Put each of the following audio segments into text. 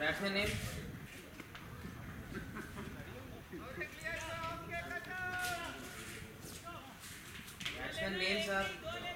Batsman name? Batsman name, sir.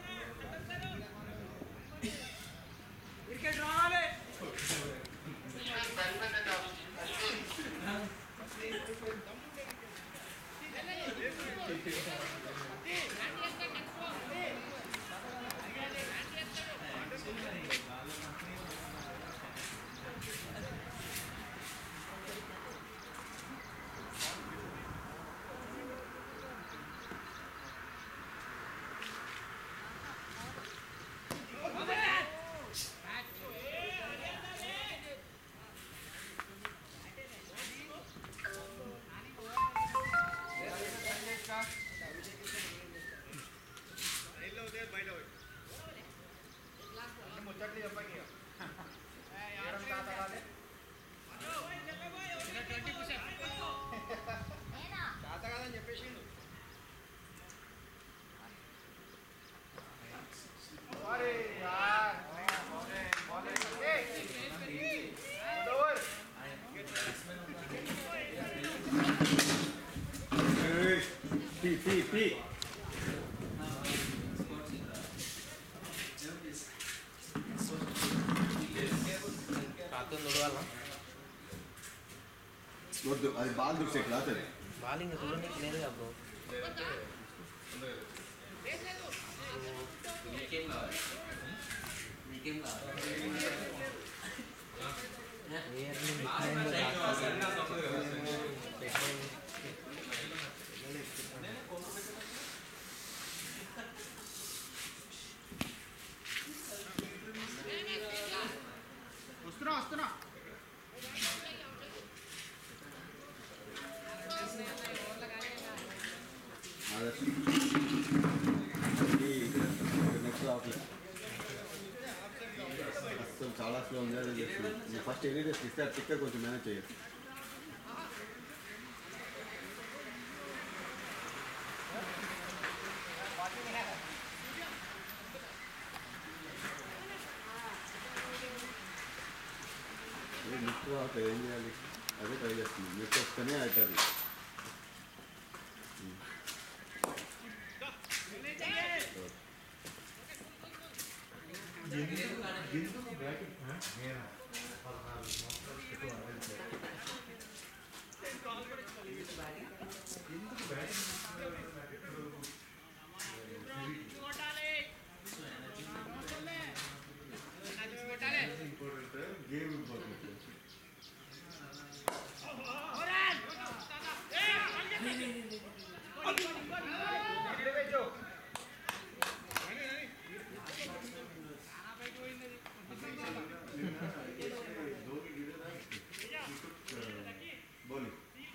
పీ పీ పీ కాకుండా తుడవాలా వద్దు అది బాగా దుడిసే క్లాత్ అది బాల్ ఇంకా చూడడానికి లేదు కదా బ్రో మీకేం కావాలి మీకేం కావాలి వస్తున్నా వస్తున్నా ఆదర్శ్ ఈ నెక్స్ట్ రావట్లేదు అసలు చాలా స్లో ఉంది అది చేస్తుంది నువ్వు ఫస్ట్ ఎన్ని డేస్ ఇస్తే అది టిక్కర్ కొంచెం మేనేజ్ చేయరు మిక్స్ రావట్లేదు ఏం చేయాలి అదే ట్రై చేస్తుంది మిక్స్ వస్తేనే అవుతుంది గేమ్ ఇంపార్టెంట్ బౌలింగ్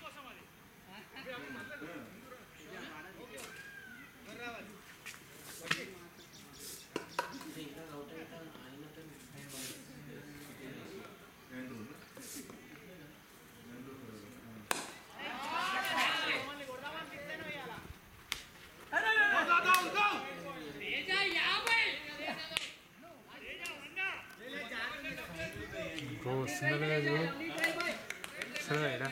బ్రో వస్తుందా లేదా వస్తుందా ఇలా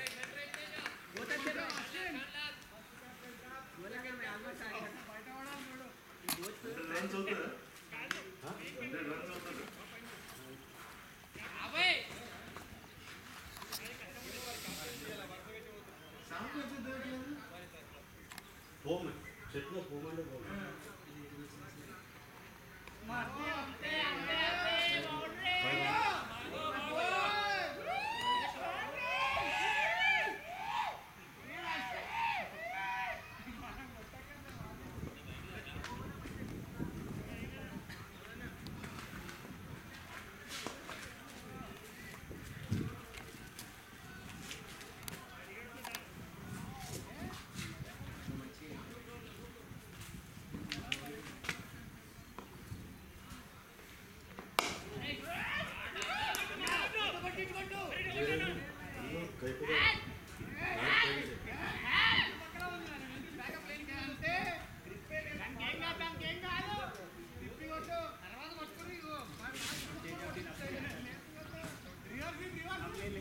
హోమ్ చెట్లో హోమ్ అంటే హోమ్ తర్వాత పట్టుకుని ఇగో. రివర్స్ రివర్స్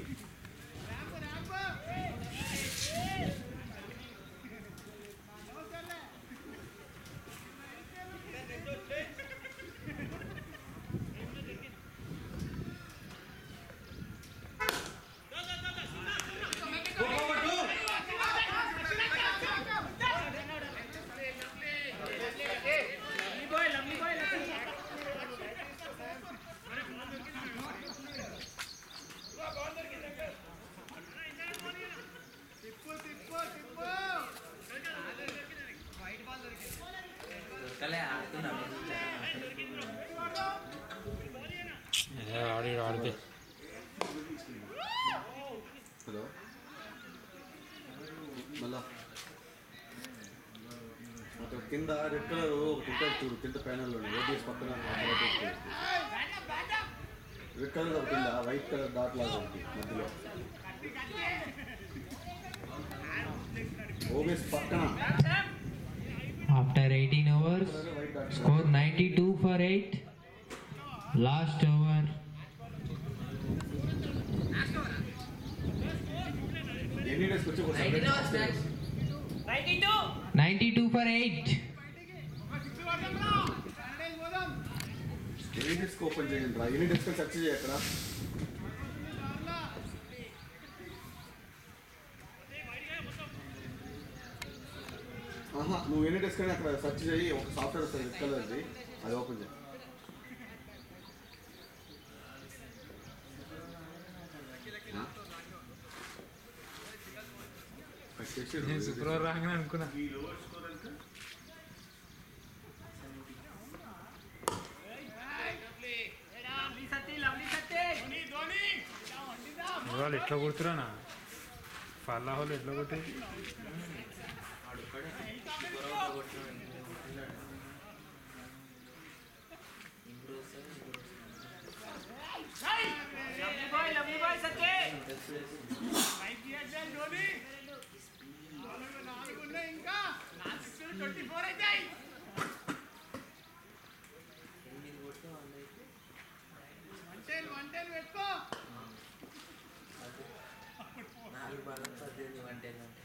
ఓకే హలో మళ్ళా అక్కడ కింద రెడ్ కలర్ ఒకటి ఉంటుంది చూడు కింద ప్యానల్లో ఓటీఎస్ పక్కన రెడ్ కలర్ ఒకటి ఉందా వైట్ కలర్ డాట్ లాగా ఒకటి మధ్యలో ఓబీఎస్ పక్కన After 18 overs, colour white dot score 92 for 8. Last over, ఎన్ని డేస్కి వచ్చి ఒకసారి నైన్టీన్ అవర్స్ మ్యాచ్ 92 for 8. ఎన్ని డేస్కి ఓపెన్ చేయండి రా ఎన్ని డేస్కి సెర్చ్ చేయి అక్కడ ఆహా నువ్వు ఎన్ని డేస్ కానీ అక్కడ సెర్చ్ చేయి ఒక సాఫ్ట్వేర్ వస్తుంది రెడ్ కలర్ది అది ఓపెన్ చేయి నేను శుక్రవారం రాగానే అనుకున్నా వాళ్ళు ఎట్లా కొడుతురానా ఫల్లా వాళ్ళు ఎట్లా కొట్టి అడుక్కడే గొడవ కొట్టినాడు కొట్టినాడు ఇప్పుడు వస్తాడు ఇప్పుడు ఎనిమిది కొట్టి వాళ్ళైతే అదే. నాలుగు బాగా పద్దెనిమిది వంటలు అంటే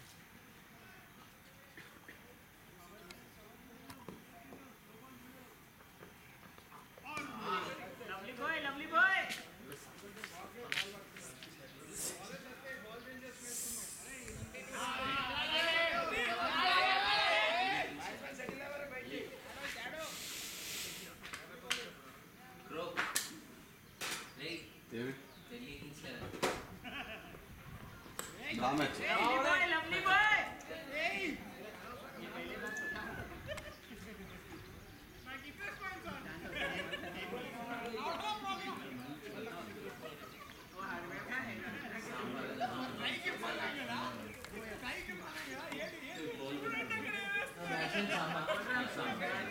బ్రో రే ఏమి తెలియకించలేదు డ్రా మ్యాచ్ బ్యాట్స్మెన్ సాంబార్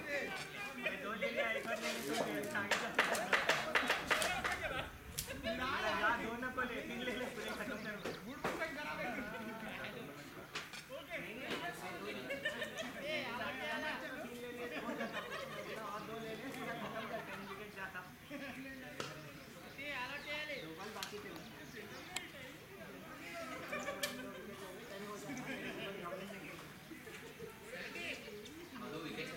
మధు వికెట్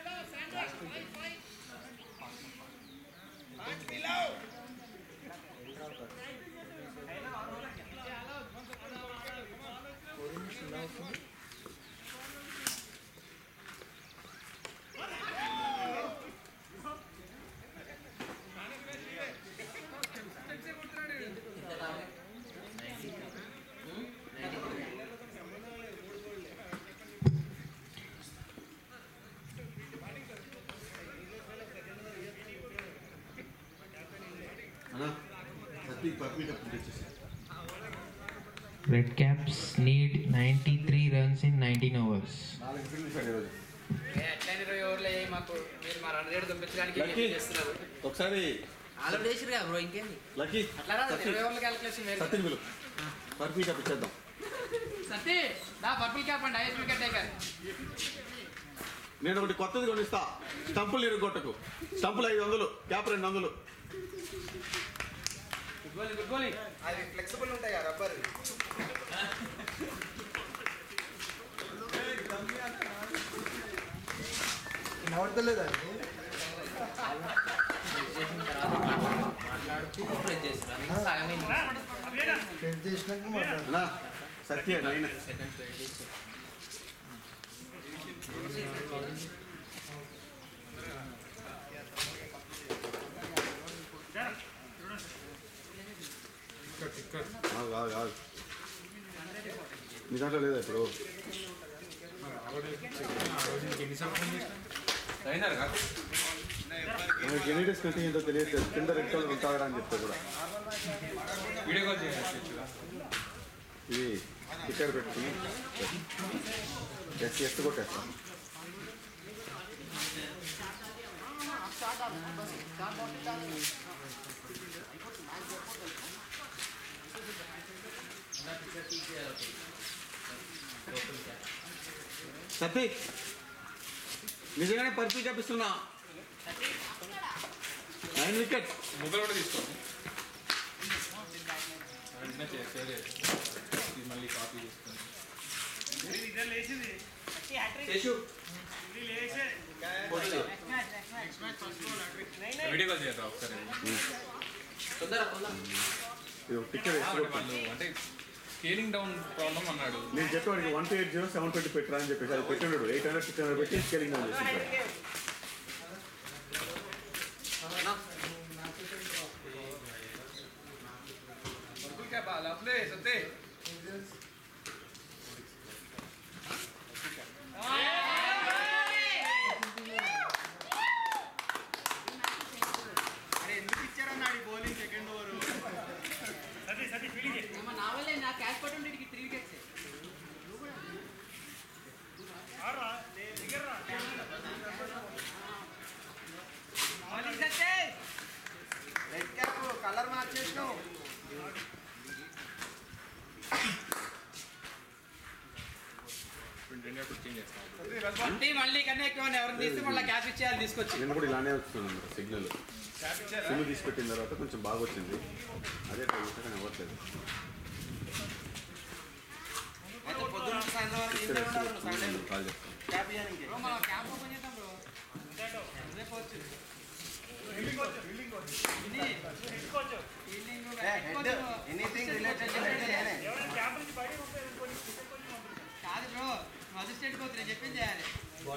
ఎంత టార్గెట్ నైన్టీ నైన్టీ అన్నా సత్తి పర్మిట్ అప్పుడు తెచ్చేసి Red Caps need 93 runs in 19 overs. నాలుగు ఫీల్డ్ సార్ ఈరోజు ఎట్లయిన ఇరవై ఓవర్లు అయ్యాయి మాకు మీరు మా రన్ రేట్ పంపించడానికి లక్కీ చేస్తున్నారు ఒకసారి ఆల్రెడీ వేసారు కదా బ్రో ఇంకేంది లక్కీ అట్లా కాదు సత్తి ఇరవై ఓవర్ల క్యాలిక్యులేషన్ వేరు సత్తిని పిలు పర్మిట్ అప్పుడు ఇచ్చేద్దాం సత్తి నా పర్పుల్ క్యాప్ అండి ఐఎస్ వికెట్ టేకర్ నేను ఒకటి కొత్తది కొనిస్తా స్టంపులు ఇరుగొట్టకు స్టంపులు ఐదు వందలు క్యాప్ రెండు వందలు అది ఫ్లెక్సిబుల్ ఉంటాయి కదా రబ్బర్ మాట్లాడుతూ ప్రెస్ చేస్తారు సగమే అన్నా సత్య నైన్ సెకండ్ ప్లేట్ చేసి టిక్కర్ టిక్కర్ కాదు కాదు కాదు నీ దాంట్లో లేదా ఇప్పుడు మరి ఆవిడ చెప్పిన ఆ రోజు నీకు ఎన్నిసార్లు ఫోన్ చేసిన అయినారు కదా మనకి ఎన్ని డేస్ కంటే ఏంటో తెలియదు కింద రెడ్ కలర్ ఉంటారా అని చెప్తే కూడా వీడియో కాల్ చేయాలి ఇది టికెట్ పెట్టుకుని ఎస్ ఎస్ కొట్టేస్తాం సతీక్ నిజంగానే పరిస్థితి చెప్పిస్తున్నా నైన్ వికెట్ మొబైల్ కూడా తీసుకోండి వెంటనే చేసేది ఇది మళ్ళీ కాపీ చేసుకుని వీడియో కాల్ చేయరా ఒకసారి ఇది టికెట్ ఎస్ అంటే కొట్టాం వాళ్ళు అంటే స్కేలింగ్ డౌన్ ప్రాబ్లం అన్నాడు నేను చెప్పాను one two eight zero seven twenty పెట్టరా అని చెప్పేసి అది పెట్టినాడు ఎయిట్ హండ్రెడ్ సిక్స్ హండ్రెడ్ పెట్టి స్కేలింగ్ డౌన్ చేసి क्या बाल अपने सत्ते అరే ఎందుకు ఇచ్చారన్నాడు బౌలింగ్ సెకండ్ ఓవర్ నా వల్లే నా క్యాష్ పట్టుండి ఇక్కడికి three wickets red cap colour మార్చేసినావు ట్వంటీ అప్పుడు చేంజ్ చేస్తాం అంటే మళ్ళీ కన్నా ఎక్కువ ఎవరిని తీస్తే మళ్ళీ క్యాచ్ ఇచ్చేయాలి తీసుకొచ్చి నేను కూడా ఇలానే వస్తున్నాను సిగ్నల్ సిమ్ తీసి పెట్టిన తర్వాత కొంచెం బాగా వచ్చింది అదే ట్రై చేస్తే కానీ అవ్వట్లేదు అయితే పొద్దున్న నుంచి సాయంత్రం వరకు ఇంట్లో ఉండాలి నువ్వు సండే కాల్ చేస్తాను క్యాప్ ఇవ్వడానికి బ్రో మనం క్యాంప్ ఓపెన్ చేద్దాం బ్రో రేపు వచ్చు ఎనీథింగ్ రిలేటెడ్ కాదు బ్రో నువ్వు అసిస్టెంట్ పోతే నేను చెప్పింది చేయాలి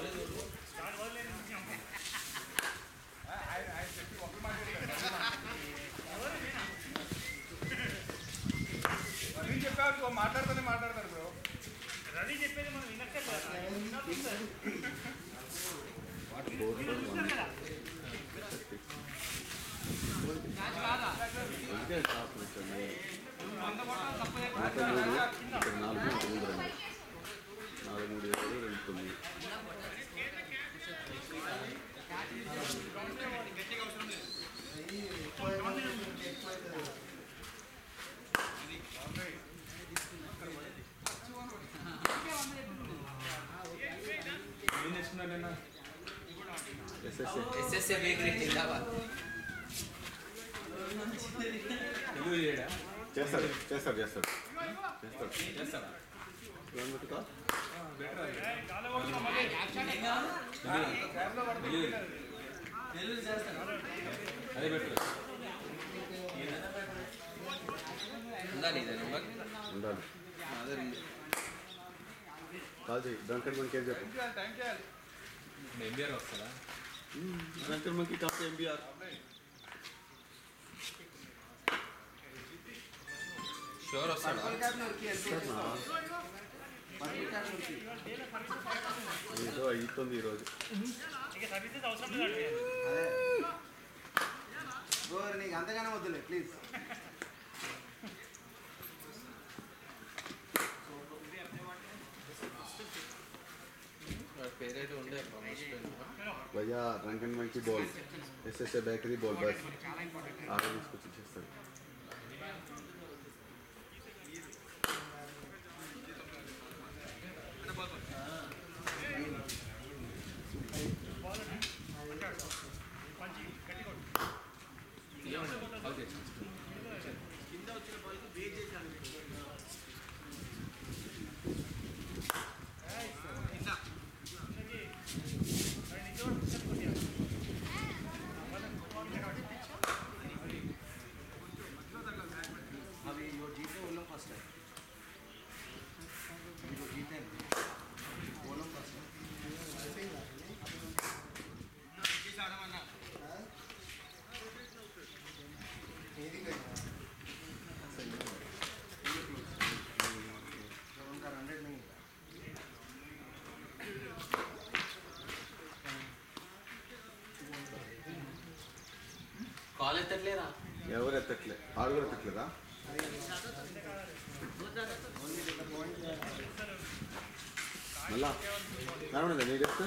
నేను చెప్పావు మాట్లాడుతూనే మాట్లాడతారు bro four four one match కాదా అందుకే స్టాప్ వచ్చాను వంద కొట్టాలి తప్పు లేకుండా నాలుగు మూడు ఇక్కడ నాలుగు ఇక్కడ మూడు రెండు నాలుగు మూడు ఏడు రెండు తొమ్మిది ఏం చేస్తున్నారు నిన్న ఎస్ఎస్ఏ ఎస్ఎస్ఏ బేకరీ జిందాబాద్ తెలుగు చేయడా చేస్తాడు చేస్తాడు చేస్తాడు చేస్తాడు చేస్తారా ఏమని పెట్టుకో బెటర్ అదే బెటర్ ఉందా నీదే నెంబర్ ఉండాలి అదే ఉంది. కాల్ చేయి డ్రంకర్ మనకి ఏం చెప్పు ఎంబీఆర్ వస్తుందా డ్రంకర్ మనకి కాస్త ఎంబీఆర్ షూర్ వస్తాడా ఏదో అవుతుంది ఈరోజు బ్రో నీకు అంతగానే వద్దులే ప్లీజ్ వాడి పేరైతే ఉండే మర్చిపోయినా భయ్యా డ్రంకన్ మనకి ball SSA bakery ball bus order తీసుకొచ్చి చేస్తాడు ఓకే अभी यो जीते वो लोग फर्स्ट है जो जीते वो लोग फर्स्ट है కాల్ ఎత్తట్లేరా ఎవరు ఎత్తట్లే ఆడు కూడా ఎత్తట్లేదా మళ్ళా కనబడిందా నీకు చెప్తే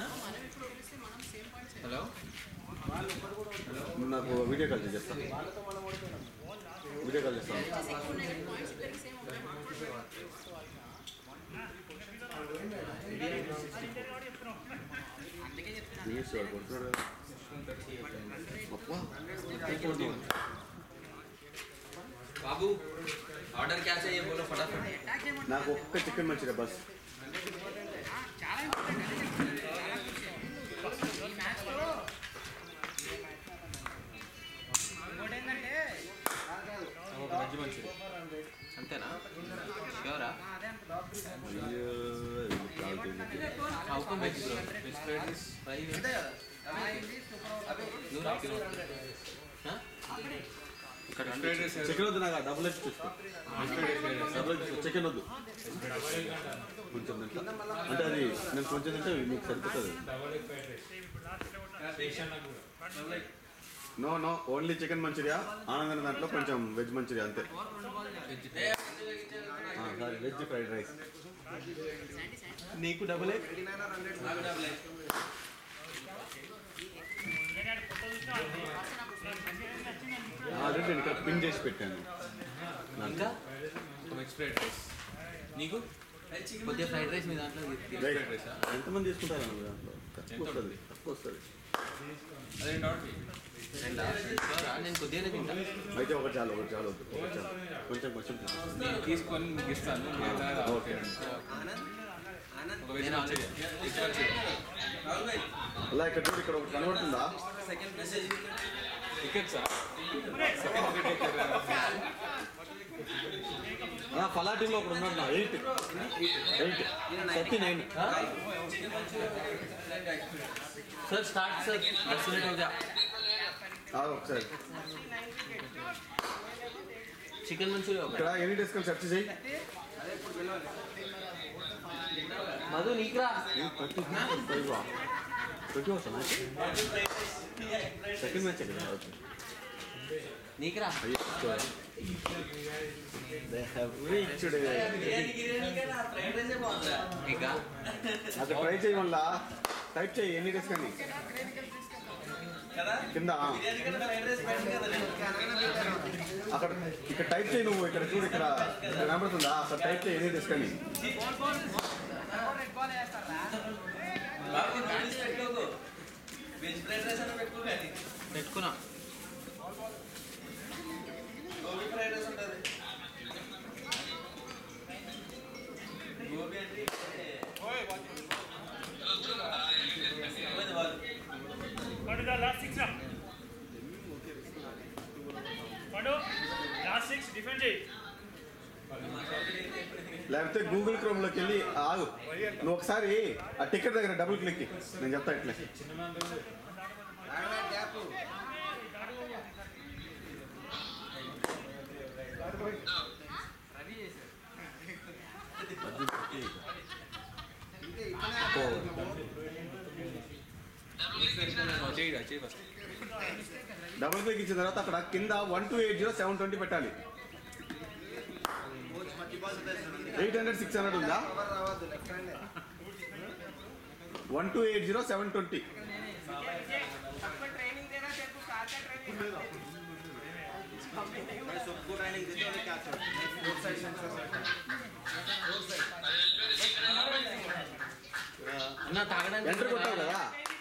హలో నువ్వు నాకు వీడియో కాల్ చేయి చెప్తా వీడియో కాల్ చేస్తాను దినేష్ వాడు కొడుతున్నాడు కదా. అబ్బా, కొడుతున్నాడు. బాబు ఆర్డర్ క్యా चाहिए बोलो फटाफट నాకు ఒక్క చికెన్ మంచిగా బస్ చాలా ఇంపార్టెంట్ అదే చెప్తున్నాను. చాలా crucial. ఈ మ్యాచ్ లో ఇంకోటి ఏంటంటే ఒక మంచి మంచి అంతేనా షూరా అదే అంటున్నా. అయ్యో, ఇది కాల్ చేయండి. How come veg bro veg fried rice fry ఆ, ఇది సూపర్ నువ్వు రా ఇక్కడ ఫ్రైడ్ రైస్ చికెన్ వద్దు నాకు డబుల్ ఎగ్ తీసుకో డబుల్ ఎగ్ చికెన్ వద్దు కొంచెం తింటా అంటే అది నేను కొంచెం తింటే మీకు సరిపోతుంది నో నో ఓన్లీ చికెన్ మంచిగా ఆనందన దాంట్లో కొంచెం వెజ్ మంచిగా అంతే సారీ వెజ్ ఫ్రైడ్ రైస్ నీకు డబుల్ ఎగ్ ఆల్రెడీ నేను ఇక్కడ పిన్ చేసి పెట్టాను ఇంకా ఒక వెజ్ ఫ్రైడ్ రైస్ నీకు కొద్దిగా ఫ్రైడ్ రైస్ మీ దాంట్లో రైట్. ఎంతమంది తీసుకుంటారు అన్న దాంట్లో తక్కువ వస్తుంది తక్కువ వస్తుంది అదే రెండా షూరా నేను కొద్దిగానే తింటా అయితే ఒకటి చాలు ఒకటి చాలు వద్దు ఒకటి చాలు కొంచెం కొంచెం తిను. నేను తీసుకొని మీకు ఇస్తాను ఓకే ఒక వెజ్ మంచూరియా వెజ్ మంచూరియా అలా ఇక్కడ చూడు ఇక్కడ ఒకటి కనబడుతుందా టికెట్ సార్ సెకండ్ టికెట్ ఆ, ఫలా టీంలో ఒకడు ఉన్నాడు నా eight eight thirty nine sir start sir दस मिनट हो गया ఒకసారి चिकन मंचूरिया हो ఇక్కడ ఎనీ డెస్కల్ సెర్చ్ చేయి मधु निकरा ట్వంటీ ఫైవ్ ట్వంటీ వస్తాను సెకండ్ మ్యాచ్ కదా ఓకే निकरा అయ్యో దే హ్యావ్ రీచ్డ్ एक అక్కడ ట్రై చేయి మళ్ళా టైప్ చేయి ఎన్ని డేస్ కానీ కింద ఆ. అక్కడ ఇక్కడ టైప్ చేయి నువ్వు ఇక్కడ చూడు ఇక్కడ ఇక్కడ కనబడుతుందా అక్కడ టైప్ చేయి ఎన్ని డేస్ కానీ రెడ్ బాల్ వేస్తారా పెట్టుకున్నా What is the last six now? Padu, last six, defend it. లేకపోతే గూగుల్ క్రోమ్లోకి వెళ్ళి ఆగు నువ్వు ఒకసారి ఆ టికెట్ దగ్గర డబుల్ క్లిక్ ఇయ్యి. నేను చెప్తా ఇట్లే చేయి చేయి ఫస్ట్ డబుల్ క్లిక్ ఇచ్చిన తర్వాత అక్కడ కింద one two eight zero seven twenty పెట్టాలి ఎయిట్ హండ్రెడ్ సిక్స్ హండ్రెడ్ ఉందా one two eight zero seven twenty training देना तेरे को कार का ट्रेनिंग అన్న తాగడానికి ఎంటర్ కొట్టావు కదా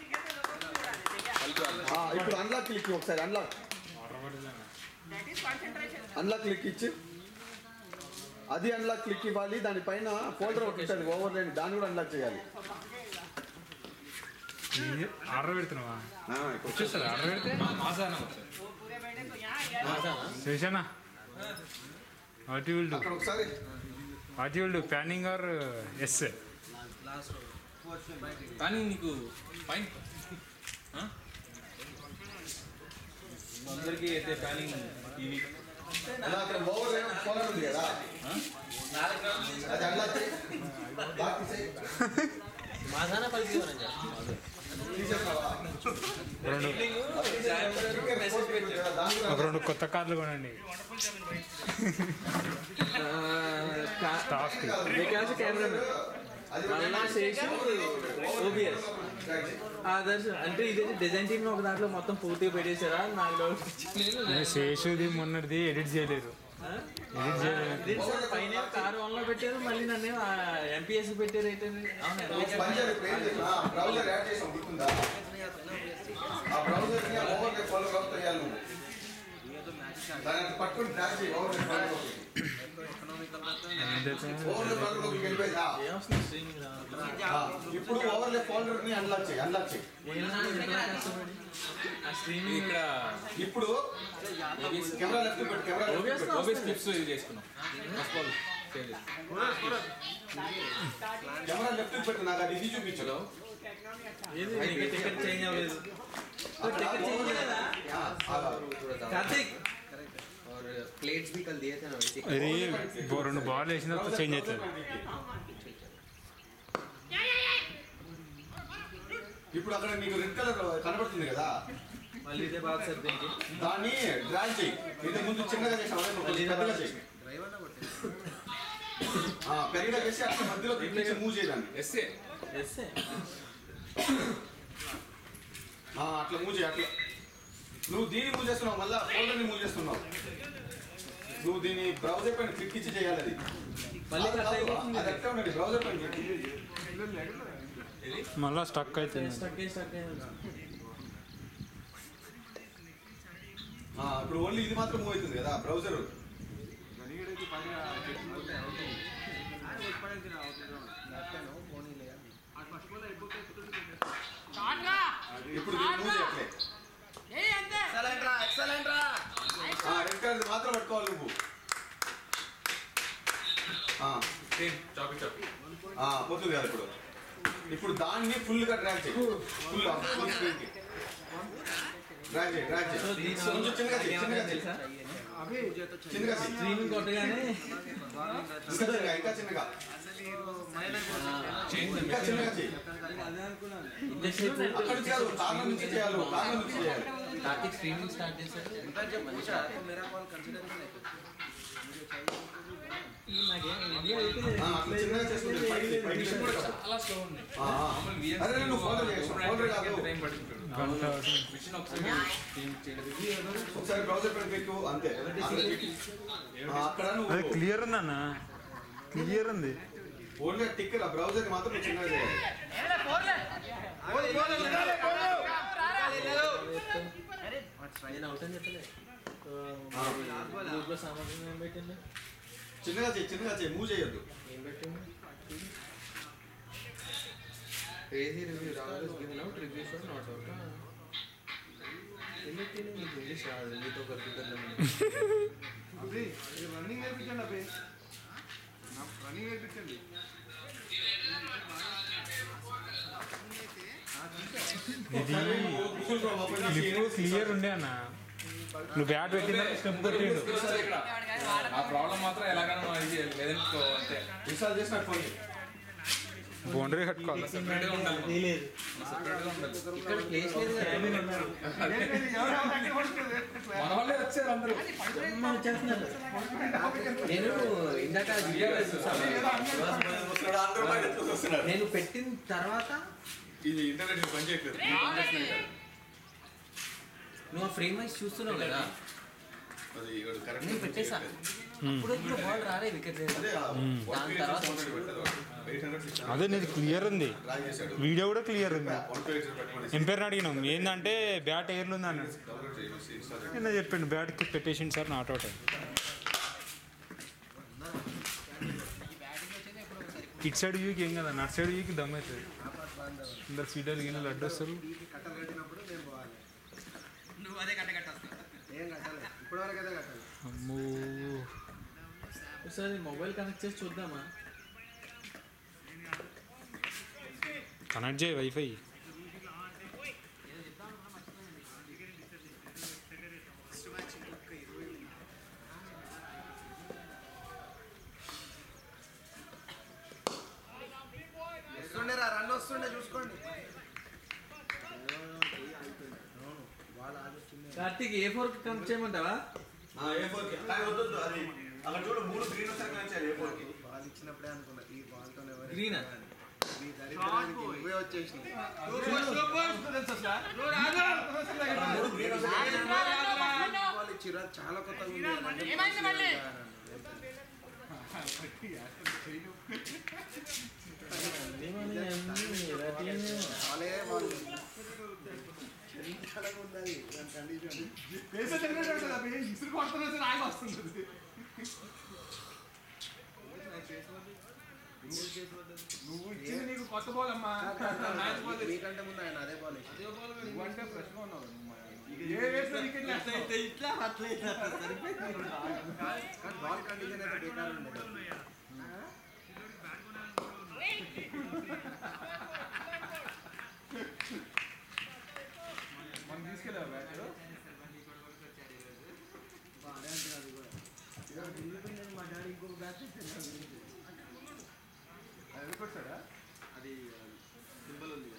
ఆ, ఇప్పుడు అన్లాక్ క్లిక్ ఇయ్యి ఒకసారి unlock that is concentration unlock click ఇచ్చి అది అన్లాక్ క్లిక్ ఇవ్వాలి దానిపైన ఫోల్డర్ ఒకటి ఉంటుంది ఓవర్ లైన్ దాన్ని కూడా అన్లాక్ చేయాలి ఆర్డర్ పెడుతున్నావా ఆ, ఇప్పుడు వచ్చేస్తుంది ఆర్డర్ పెడితే पूरे बैठे तो यहाँ శేషనా వాట్ యూ విల్ డూ అక్కడ ఒకసారి what you will do panning or yes కానీ నీకు ఫైన్ అందరికీ అయితే ప్లానింగ్ టీవీ అలా అక్కడ ఓవర్ లైన్ ఫోల్డర్ ఉంది కదా అది అన్లాక్ చేయి లాక్ తీసేయి. माझा ना पलटी తీసేస్తావా? రెండు అది తీసేస్తావా? దాన్ని కూడా ఒక రెండు కొత్త కార్లు కొనండి స్టాఫ్కి వికాస్ కెమెరామెన్ మళ్ళా శేషు ఓబిఎస్ ఆదర్శ్ అంటే ఇది డిజైన్ టీమ్ ఒక దాంట్లో మొత్తం పూర్తిగా పెట్టేశారా నాకు డౌట్ వచ్చింది శేషుది మొన్నటిది ఎడిట్ చేయలేదు ఎడిట్ చేయలేదు నేను సార్ పైన కార్ వన్ లో పెట్టారు మళ్ళీ నన్ను ఎంపీఎస్ పెట్టారు అయితే పంచాయతీ ఇప్పుడు ఏం చేసినా బ్రౌజర్ యాడ్ చేసాం గుర్తుందా ఆ బ్రౌజర్ ని ఓవర్ ది ఫాలో అప్ చేయాలి నువ్వు దాన్ని పట్టుకుని డ్రాగ్ చేయి over the follow over the follow వెళ్ళిపోయిందా ఏమొస్తుంది స్ట్రీమింగ్ ఇప్పుడు ఓవర్ ది ఫోల్డర్ ని అన్లాక్ చేయి అన్లాక్ చేయి ఆ స్ట్రీమింగ్ ఇక్కడ ఇప్పుడు కెమెరా లెఫ్ట్ పెట్టు కెమెరా లెఫ్ట్ పెట్టు ఓబిఎస్ క్లిప్స్ ఇది చేసుకున్నాం ఫస్ట్ ఆల్ సేవ్ చేసుకున్నాం కెమెరా లెఫ్ట్ పెట్టు నాకు అది ఇది చూపించు ఏది టికెట్ చేంజ్ అవ్వలేదు టికెట్ చేంజ్ అవ్వలేదా ఆ, అలా. కార్తీక్ और प्लेट्स भी कल दिए थे ना वैसे ఇది బో- రెండు బాల్ వేసిన తర్వాత చేంజ్ అవుతుంది ఇప్పుడు అక్కడ నీకు రెడ్ కలర్ కనబడుతుంది కదా మళ్ళీ ఇదే బాగా సార్ దీనికి దాన్ని డ్రాగ్ చేయి ఇది ముందు చిన్నగా చేసాం అదే కొంచెం పెద్దగా చేయి ఆ, పెద్దగా చేసి అట్లా మధ్యలో ఇట్లా మూవ్ చేయదాన్ని ఎస్ఏ ఎస్ఏ ఆ, అట్లా మూవ్ చేయి అట్లా నువ్వు దీన్ని మూవ్ చేస్తున్నావు మళ్ళా ఫోల్డర్ని మూవ్ చేస్తున్నావు నువ్వు దీన్ని బ్రౌజర్ పైన క్లిక్ ఇచ్చి చేయాలి అది మళ్ళీ అది cut కాదు, అయిపోతుంది. అది ఎట్లా ఉన్నది బ్రౌజర్ పైన click. మళ్ళీ స్టక్ అవుతుంది స్టక్ అయ్యి స్టక్ అయ్యి ఆ, ఇప్పుడు ఓన్లీ ఇది మాత్రం మూవ్ అవుతుంది కదా బ్రౌజర్ ఇప్పుడు దీన్ని మూవ్ చేయట్లే ఏ అంతే ఆ, రెడ్ కలర్ మాత్రం పట్టుకోవాలి నువ్వు ఆ, చాపి చాపి ఆ, పోతుంది కదా ఇప్పుడు ఇప్పుడు దాన్ని ఫుల్ గా డ్రాగ్ చేయి ఫుల్ ఫుల్ స్క్రీన్ కి డ్రాగ్ చేయి డ్రాగ్ సో చేయి దీనిలో కొంచెం చిన్నగా చేయి చిన్నగా చేయి తెలుసా చిన్నగా చేయి స్ట్రీమింగ్ కొట్టగానే ఇంకా చిన్నగా ఇంకా చిన్నగా ఇంకా చిన్నగా చేయి ఇంతసేపు అక్కడ నుంచి కాదు కార్నర్ నుంచి చేయాలి నువ్వు, కార్నర్ నుంచి చేయాలి కార్తీక్ స్ట్రీమింగ్ స్టార్ట్ చేశారు నాకేం ఐడియా అయితే ఆ, అట్లా చిన్నగా చేసుకుంటే పైకి పైకి చేసుకుంటే కదా. చాలా స్లో ఉంది ఆ, ఆ. అరే నువ్వు ఫోల్డర్ చేసావు ఫోల్డర్ కాదు గంట మిషన్ ఒకసారి చేంజ్ చేయలేదు ఒకసారి బ్రౌజర్ పైన పెట్టు అంతే ఆ, అక్కడ అది నువ్వు క్లియర్ ఉందన్న క్లియర్ ఉంది ఓన్లీ టిక్కర్ ఆ బ్రౌజర్ మాత్రం నువ్వు చిన్నగా చేయాలి నేను అవుతాను చెప్పలే గ్రూప్లో సామాగ్రి ఏం పెట్టింది చిన్నగా చేయి చిన్నగా చేయి మూవ్ చేయొద్దు ఏం పెట్టింది crazy review Rahul is giving out reviews are not out ఏం పెట్టింది నీకు ఇంగ్లీష్ రాదు నీతో కలుపుతున్నాను అభి ఇది రన్నింగ్ నేర్పించండి అభి రన్నింగ్ నేర్పించండి ఇది సరే, నువ్వు Google Chrome open చేసి క్లిప్ క్లియర్ ఉండే అన్న నువ్వు బ్యాట్ పెట్టిన స్టెప్ కొట్టిండు ఆ ప్రాబ్లం మాత్రం ఎలాగైనా ఇది లేదంటే అంతే ఇన్స్టాల్ చేసి నాకు ఫోన్ చేయి. బౌండరీ కట్టుకోవాలి సెపరేట్గా ఉండాలి సెపరేట్గా ఉండాలి ఇక్కడ ప్లేస్ లేదు కదా మన వాళ్ళే వచ్చారు అందరూ నేను ఇందాక వీడియోలో చూసాను వస్తున్నాడు, అందరూ బయట ఎత్తుకొని వస్తున్నారు. నేను పెట్టిన తర్వాత ఇది ఇంటర్నెట్ పని చేయట్లేదు నువ్వు ఆ ఫ్రేమ్ వైజ్ చూస్తున్నావు కదా అది ఇక్కడ కరెక్ట్ నేను పెట్టేసా ఇప్పుడు ఇప్పుడు బాల్ రాలే వికెట్ లేదు అదే ఆ దాని తర్వాత 128 పెట్టలేదు వాడు. 800 600 అదే నీది క్లియర్ ఉంది డ్రాగ్ చేశాడు వీడియో కూడా క్లియర్ ఉంది 128 పెట్టమని ఎంపైర్ని అడిగినాం ఏంటంటే బ్యాట్ ఎయిర్లు ఉంది అన్నాడు డౌన్లోడ్ చేసి ఇన్స్టాల్ చేయి. నిన్న చెప్పిండు బ్యాట్కి పెట్టేసిండు సార్ నాట్ అవుట్ అని ఇటు సైడ్ వ్యూకి ఏం కదా అటు సైడ్ వ్యూకి దమ్ అవుతుంది అందరు సీడర్లు గిన్నెలు అడ్డు వస్తారు నువ్వు అదే కట్ట కట్టేస్తావు ఇప్పటివరకు అయితే కట్టాలి అమ్మో ఒకసారి మొబైల్ కనెక్ట్ చేసి చూద్దామా కనెక్ట్ చేయి వైఫై వస్తుండే రా రన్ వస్తుండే చూసుకోండి వాళ్ళు ఆలోచించింది కార్తీక్ ఏ ఫోర్ కనెక్ట్ చేయమంటావా ఏ ఫోర్ కి కానీ వద్దు అది అక్కడ చూడు మూడు గ్రీన్ వచ్చాక వచ్చారు ఏ ఫోర్ కి బాల్ ఇచ్చినప్పుడే అనుకున్నా ఈ బాల్ తో ఎవరు గ్రీనా ఈ దరిద్రానికి నువ్వే వచ్చేసినావు మూడు గ్రీన్ వచ్చాక బాల్ ఇచ్చిరా చాలా కొత్తగా ఉంది ఏమైంది మళ్ళీ? బాలే బాల్ చాలా ఉన్నది దాని కండిషన్ నువ్వు ఇచ్చింది నీకు కొత్త బాల్ అమ్మా మ్యాచ్ బాల్ నీకంటే ముందు ఆయన అదే బాల్ నువ్వు అంటే ఫ్రెష్గా ఉన్నావు ఏ వేసిన వికెట్ కానీ బాల్ కండిషన్ అయితే బేకార్ ఉండేది మనం తీసుకెళ్ళావు బ్యాట్ అది వెళ్ళిపోతాడా అది సింబల్ ఉంది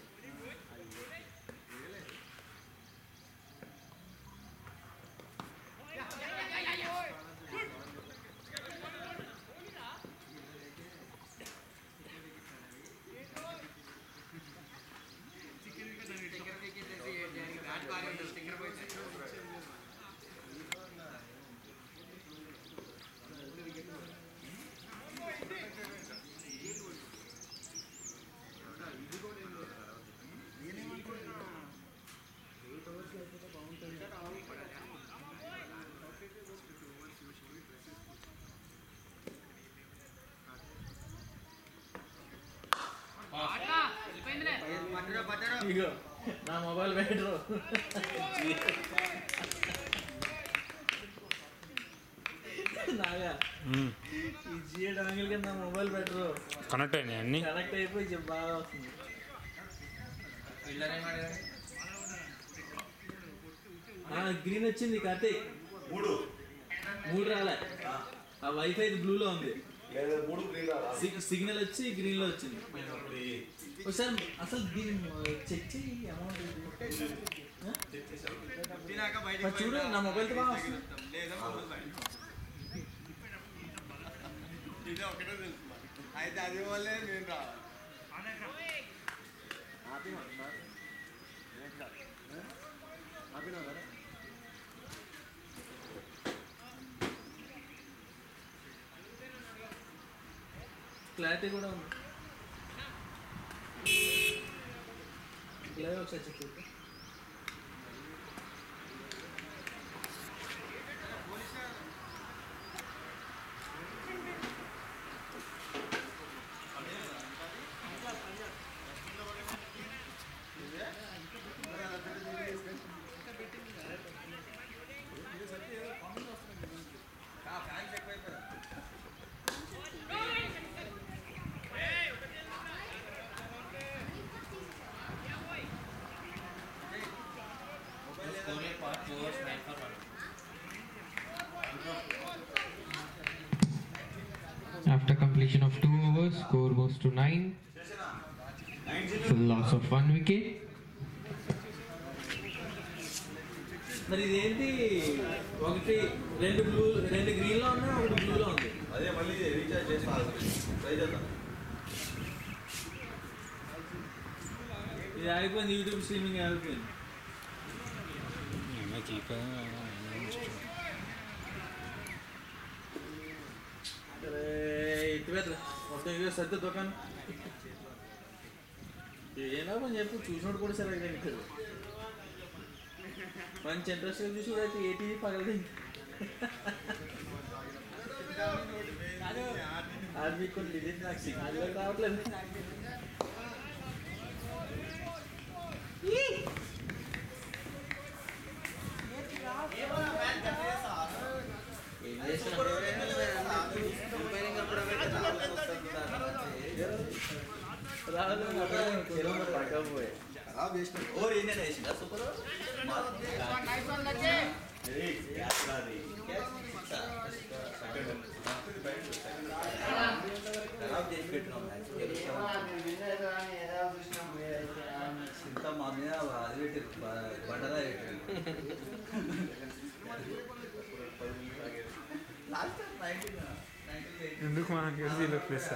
వెళ్ళిపోయిందిలే ఇగో నా మొబైల్ బ్యాటరు నాగా ఈ జియో డాంగిల్ కింద నా మొబైల్ బ్యాటరు కనెక్ట్ అయినాయి అన్ని కనెక్ట్ అయిపోయి చెప్పు బాగా వస్తుంది పిల్లలు ఏం ఆడారు గ్రీన్ వచ్చింది కార్తీక్ మూడు మూడు రాలే ఆ వైఫై బ్లూలో ఉంది లేదా మూడు గ్రీన్ రాలా సిగ్- సిగ్నల్ వచ్చి గ్రీన్ లో వచ్చింది ఇప్పుడు ఈ- ఒకసారి అసలు దీని చెక్ చేయి అమౌంట్ చూడు నా మొబైల్ తో బాగా వస్తుంది ఇదే ఒకటే తెలుసు అయితే అది వల్లే నేను రా ఆపినా సార్ ఆపినా కదా క్లారిటీ కూడా ఉంది ఇలా ఒకసారి చెక్ చేయి After completion of two overs, score goes to nine. For the loss of one wicket. మరి ఇదేంటి ఒకటి రెండు బ్లూ రెండు గ్రీన్ లో ఉన్నాయి ఒకటి బ్లూ లో ఉంది అదే మళ్ళీ రీఛార్జ్ చేస్తాను ట్రై చేద్దాం ఇది ఆగిపోయింది యూట్యూబ్ స్ట్రీమింగ్ ఆగిపోయింది అరే ఎత్తి పెట్టరా మొత్తం ఇక సర్ది దుకాణం ఏనా పని చెప్పు చూసినోడు కూడా సరే ఇక్కడ మంచి ఇంట్రెస్ట్గా చూసి అయితే ఏటీవీ పగలది అది మీకు కొన్ని ఇది నాకు సిగ్నల్ కూడా రావట్లేదు ఏం రాదు పడకపోయే ఖరాబ్ చేసిన ఓవర్ ఇండియన్ వేసిందా సూపర్ నైస్ వన్ లక్కీ ఖరాబ్ చేసి పెట్టినాం మ్యాచ్ ఇంత మా మీద అది పెట్టి బండలా పెట్టి ఎందుకు మనం గెలిచి ఇలా ప్లేస్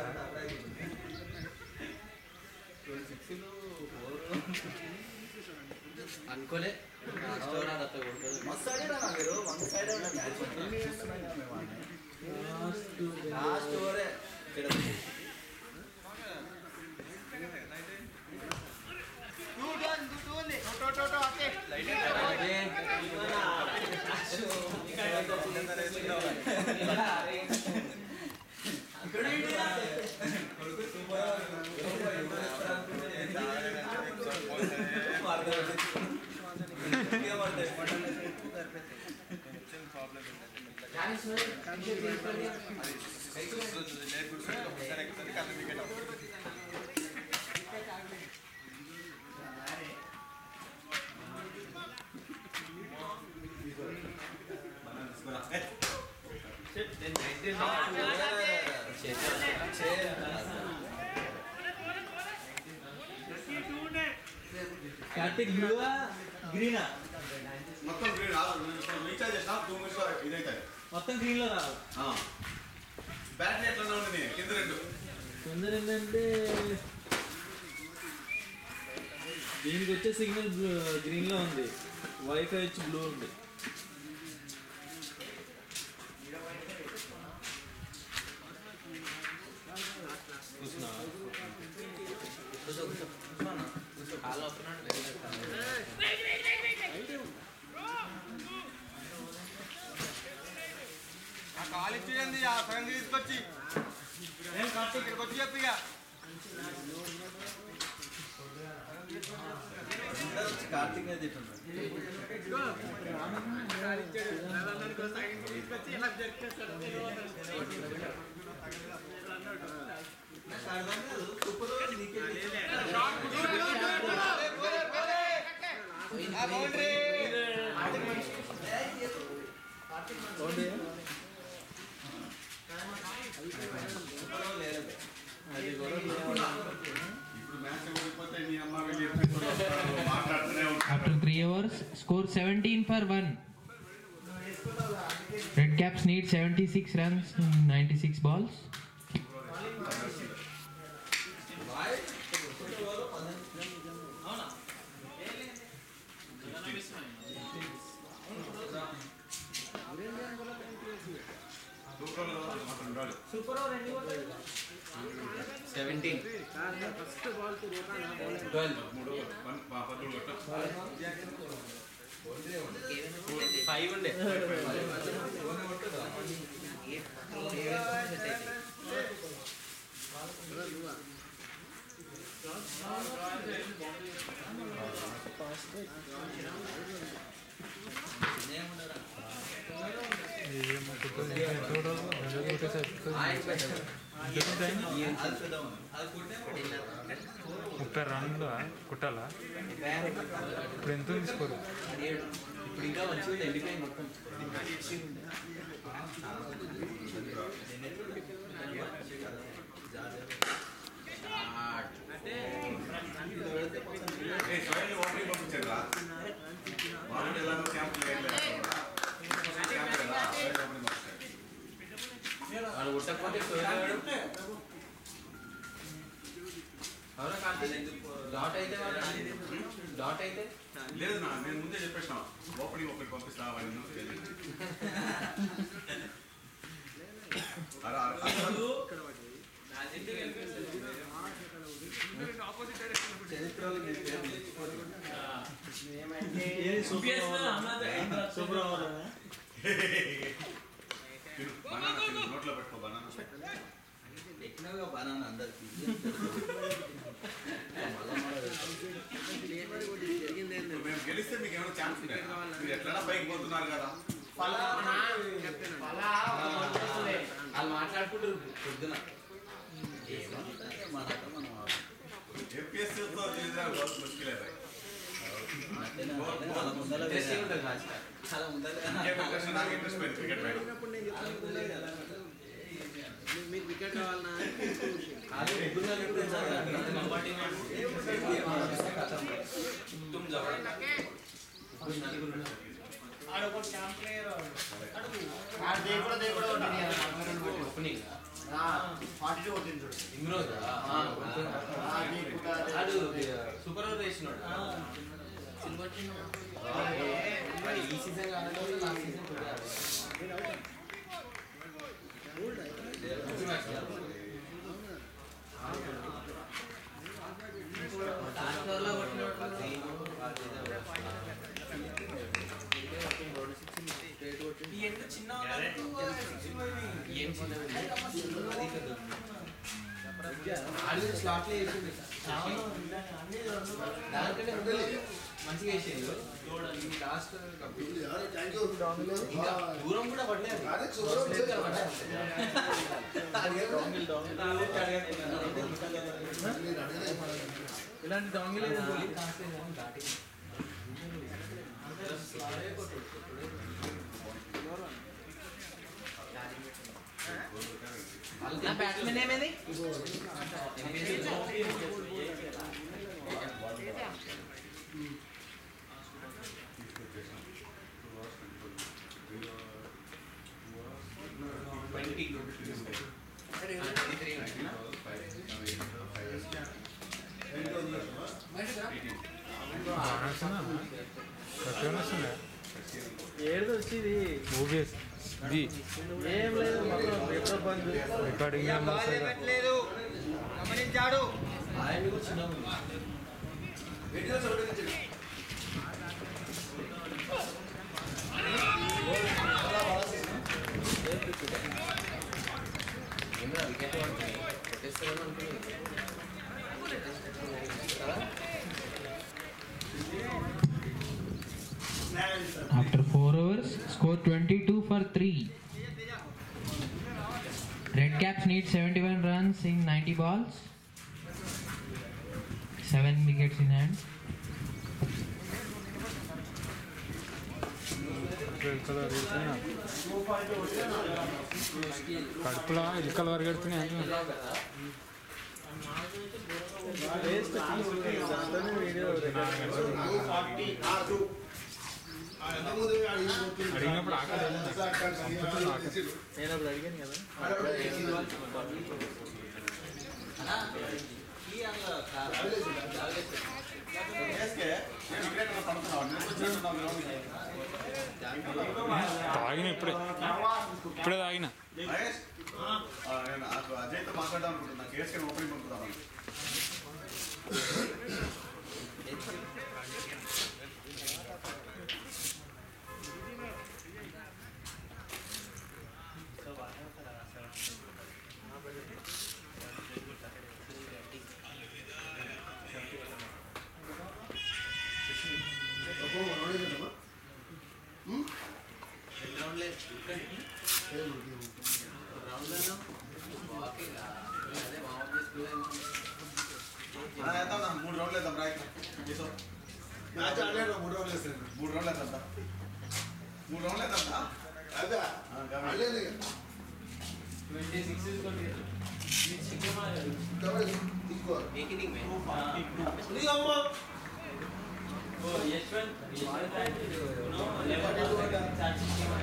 అనుకోలే స్టోర్ ఆడతా కొడుతుంది మస్తు ఆడినా నా మీరు వన్ సైడ్ మ్యాచ్ లాస్ట్ ఓవరే కార్తిక్ బ్లూవా గ్రీనా మొత్తం గ్రీన్ రీఛార్జ్ చేసిన టూ మినిట్స్ వరకు ఇదైతే మొత్తం గ్రీన్ లో రావాలి బ్యాటరీ ఎట్లా ఉంది కింద రెండు కొందరు ఏంటంటే దీనికి వచ్చే సిగ్నల్ గ్రీన్ లో ఉంది వైఫై వచ్చి బ్లూ ఉంది కాలు వస్తున్నాడు ఆ కాలు ఇచ్చేయండి ఆ ఫ్రెండ్ తీసుకొచ్చి ఇక్కడికి వచ్చి చెప్పు ఇక కార్తీక్ తింటున్నాడు ఇప్పుడు మ్యాచ్ ఓడిపోతే నీ అమ్మ వెళ్ళి మాట్లాడుతూనే ఉంటాను After 3 hours, score 17 for 1. Red Caps need 76 runs in 96 balls. Seventeen twelve five ఉండే ముప్పై రన్లు కుట్టాలా ఇప్పుడు ఎంత ఉంది స్కోరు ఇప్పుడు ఇంకా మంచిగా వెళ్ళిపోయింది మొత్తం వాడు ఉట్టకపోతే చూడలేడు అవునా కార్తీక్ డాట్ అయితే వాడు డాట్ అయితే లేదు నా నేను ముందే చెప్పేసిన ఓపెనింగ్ ఒకటి పంపిస్తా వాడిని అరే, అరే, అసలు తిను, banana తిను, నోట్లో పెట్టుకో బనానా టెక్నికల్గా బనానా అందరికి ఇప్పుడు మేము గెలిస్తే మీకు ఏమైనా ఛాన్స్ ఉందా మీరు ఎట్లా పైకి పోతున్నారు కదా వాళ్ళు మాట్లాడుకుంటారు పొద్దున మన ఆట మనం ఆడు. ఏపీఎస్ తో చేసిన बहुत मुश्किल है भाई అంతేనా? వాళ్ళ ముందర ఇంట్రెస్టింగ్ ఉంటుంది మ్యాచ్ వాళ్ళ ముందర ये इंटरेस्ट నాకు ఇంట్రెస్ట్ పోయింది క్రికెట్ పైన అదే ముగ్గురు నలుగురు సార్ కంపార్టీ తుమ్ జవడ ముగ్గురు నలుగురు ఉన్నారు. ఓపెనింగ్ ఫార్టీ టూ కొట్టింది చూడు ఇమ్రోజా అది కూడా అదే. ఆడు సూపర్ ఓవర్ వేసినాడు మరి ఈ సీజన్ కాదు లాస్ట్ సీజన్ కూడా ఆడు స్లాట్ లో వేసిండు దానికంటే ముందు మంచిగా వేసిండు లాస్ట్ ఇంకా దూరం కూడా పడలేదు ఇలాంటి డాంగిల్ బ్యాట్స్మెన్ ఏమైంది కరెక్ట్గానే వస్తుందా ఏడు వచ్చేది ఓబిఎస్ ఇది ఏం లేదు మొత్తం పేపర్ బంద్ రికార్డింగ్ ఇక బాల్ పెట్టలేదు గమనించాడు ఆయన కూడా చిన్నగా ఉంది ఏమరా వికెట్ పడుతుంది కొట్టేస్తారని అనుకున్నాను కదా After 4 overs, score 22 for 3. Red Caps need 71 runs in 90 balls. 7 wickets in hand. కడుపులో ఎలుకలు వరగడుతున్నాయి అంటున్నా. వీడియో అడిగినప్పుడు ఆకలి నేను అప్పుడు అడిగాను కదా తాగిన ఇప్పుడే ఇప్పుడే తాగిన మహేష్ ఆ, నేను ఆ- అజయ్తో మాట్లాడదాం అనుకుంటున్నా కేసుకొని ఓపెనింగ్ పంపుతాను ఆ, వేద్దాం నా, మూడు రౌండ్లు వేద్దాం రాయ్ చేసావు మ్యాచ్ ఆడలేదు మూడు రౌండ్లు వేస్తాను మూడు రౌండ్లు వేద్దాం దా. మూడు రౌండ్లు వేద్దాం దా. అదే ఆడలేదు ట్వంటీ సిక్స్ మేకింగ్ మే ఓ Yashwant Yashwant no eleven charge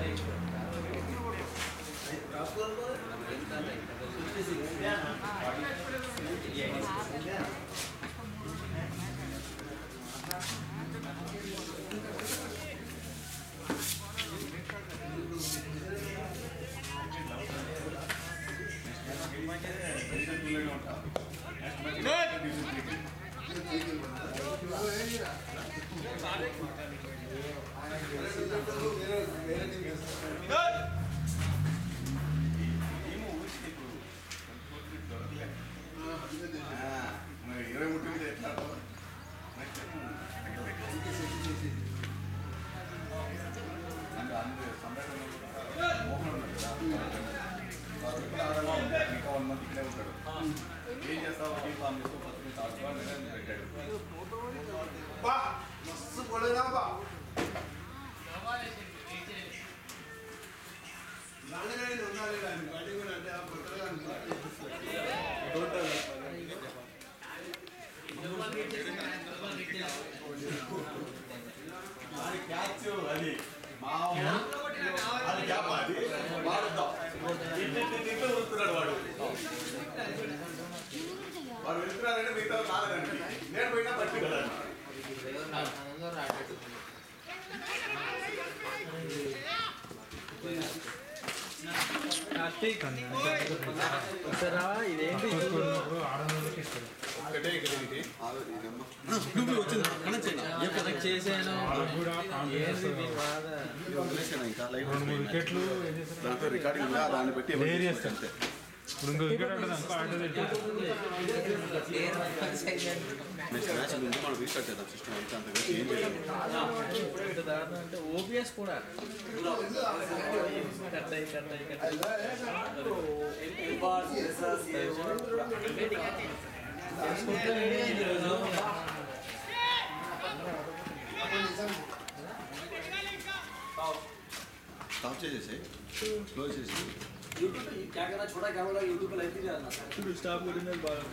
మరి ఇరవై ముట్టి మీద ఎట్లా ఆడతావు? అంటే అందరూ సంబరంగా ఉంటారు. మోహన్ ఉన్నాడు కదా. వాడు ఇక్కడ ఆడాలి. ఇంకా వన్ మంత్ ఇక్కడే ఉంటాడు ఏం చేస్తావు టీం ఫామ్ చేసుకో ఫస్ట్ నుంచి ఆడుకో అని నేను పెట్టాడు బా మస్తు కొడేదా బా నాన్నగారిని ఉండాలి కానీ బయటికి కూడా అంటే ఆ కొత్తగా అది క్యాచ్ అది మా అది క్యాప్ అది వాడుద్దాం ఇంటి ఇంట్లో వస్తున్నాడు వాడు ఆనందం రాటట్టు కార్తీక్ ఒకసారి రావా ఇదేంటి ఒకటే ఇక్కడ ఇది. కనెక్ట్ చేశాను ఏంటి మీ బాధ వదిలేసాను ఇంకా లైవ్ రెండు మూడు వికెట్లు దాంట్లో రికార్డింగ్ ఉందా దాన్ని బట్టి ఎవరు Clear చేసుకోవచ్చు అంతే ఇప్పుడు ఇంకో వికెట్ అంటే ఇంకో ఆట నెక్స్ట్ మ్యాచ్ ముందు మనం రీస్టార్ట్ చేద్దాం సిస్టమ్ అంతా అంతగా ఏం చేయాలి ఇంత దారుణం అంటే ఓపీఎస్ కూడా కట్ అయ్యి కట్ అయ్యి కట్ అయ్యి చేసుకుంటే ఏంటి ఈరోజు స్టాప్ చేసేసి క్లోజ్ చేసి చూడు స్టాప్ కొట్టినది బాగా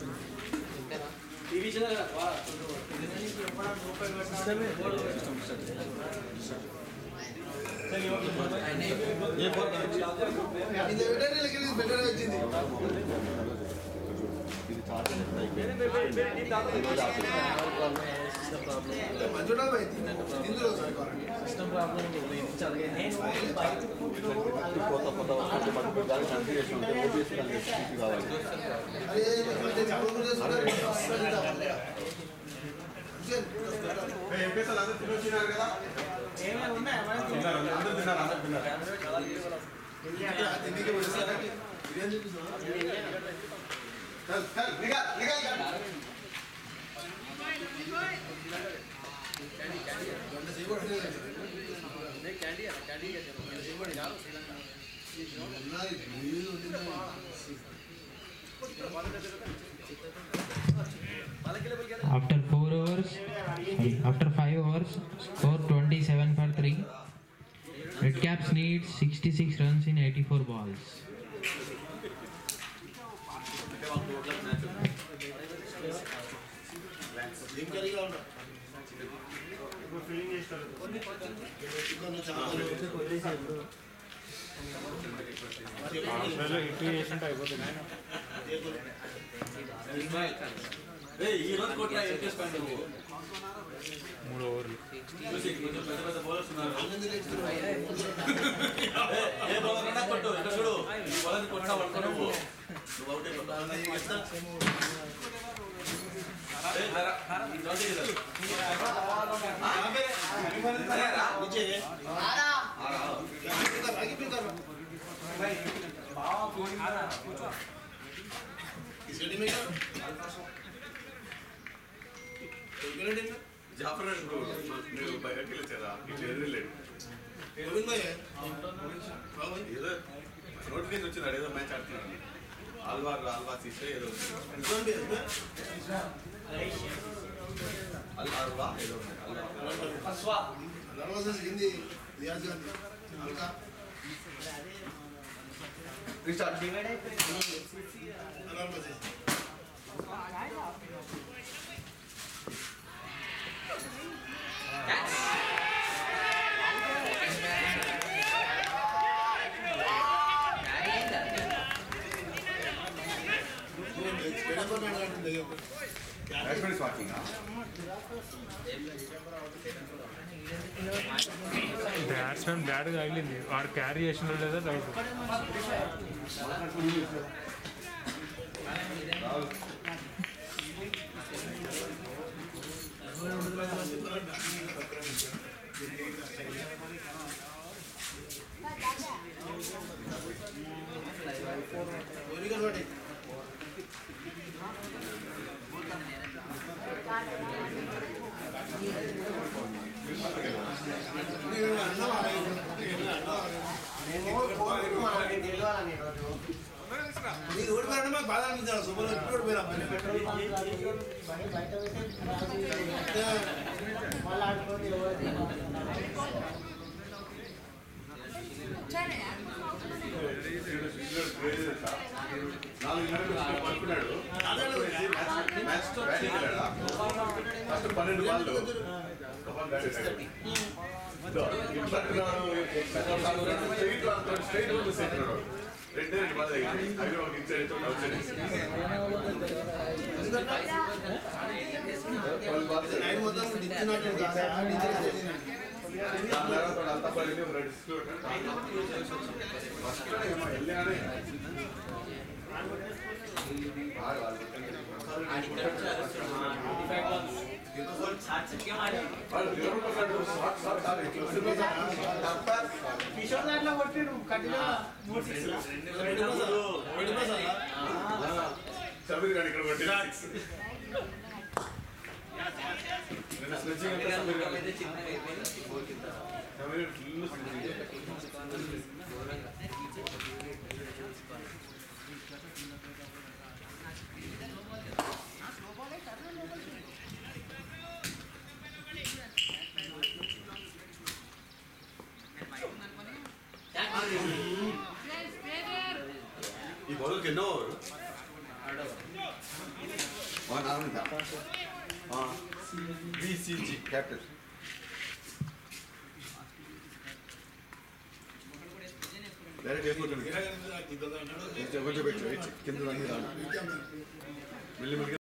ఇది చార్జ్ అయిపోయింది సిస్టమ్ ప్రాబ్లం కొత్త కొత్త వస్తుంది మనకు దానికి కన్ఫిగరేషన్ ఉంటే ఓబీఎస్ దానికి కావాలి After 4 overs, sorry, after 5 overs, score 27 for 3. Red Caps need 66 runs in 84 balls. Hit చేసినట్టు అయిపోతుంది ఈ రోజు కొట్టిన ఏం చేసుకోండి నువ్వు మూడు ఓవర్లు చూసి కొంచెం పెద్ద పెద్ద బౌలర్స్ ఉన్నారు ఏ, ఏ బౌలర్ అయినా కొట్టు ఇక్కడ చూడు ఈ బౌలర్ కొట్టా పడుకో నువ్వు నువ్వు అవుట్ అయిపోతావు ఏ, జరా, ఈ జోడి ఇది. ఆ, సరే రా, నిచ్చే. ఆ, రా. జాఫర్ ఇప్పుడు నేను బయటకి వెళ్ళారా ఇట్లా వెళ్ళలేడు ఏదో నోటిఫికేషన్ వచ్చింది ఏదో మ్యాచ్ ఆడుతున్నాడు ఆల్వార్ ఆల్వార్ ఇస్తే ఏదో అల్ ఆల్వా ఏదో ఉంది. అల్వా. Restart batsmen is walking batsmen bat తగిలింది వాడు క్యారీ చేసిన లేదా డౌట్ నాలుగు గంటలకు పడుకున్నాడు మ్యాచ్ బ్యాటింగ్ వెళ్ళాడా ఫస్ట్ పన్నెండు బాళ్ళు ఒక బాల్ బ్యాట్ వేసాడు. ఇట్లా అంటున్నాడు, స్ట్రైట్ అంటాడు, స్ట్రైట్ కూడా మిస్ అవుతున్నాడు. రెండే రెండు బాధ అవి ఒక ఇచ్చాడు ఇంకోటి అవుట్ సైడ్ నైన్ మొత్తం ఇచ్చినట్టు దాని తర్వాత వాడు అంతా పడింది ఒక రెండు స్కూల్ ఫస్ట్ ఏమో వెళ్ళానే బాగా వాళ్ళు వాళ్ళు నిలబడి పడ్డాడు. షాట్ షాట్ షాట్ ఇట్లా వస్తుంది. కిషోర్ దాంట్లో కొట్టిడు కట్టిలో మూడు సిక్స్ సమీర్ గారు ఇక్కడ కొట్టి సిక్స్ నిన్న స్లెడ్జింగ్ అంతా సమీర్ గారు సమీర్ గారు ఫుల్ స్లెడ్జింగ్ ఈ బౌలర్కి ఎన్నో over one hour BCG captain direct వేసుకుంటుంది కొంచెం కొంచెం పెట్టు కింద దాన్ని రాను. మెల్లి మెల్లిగా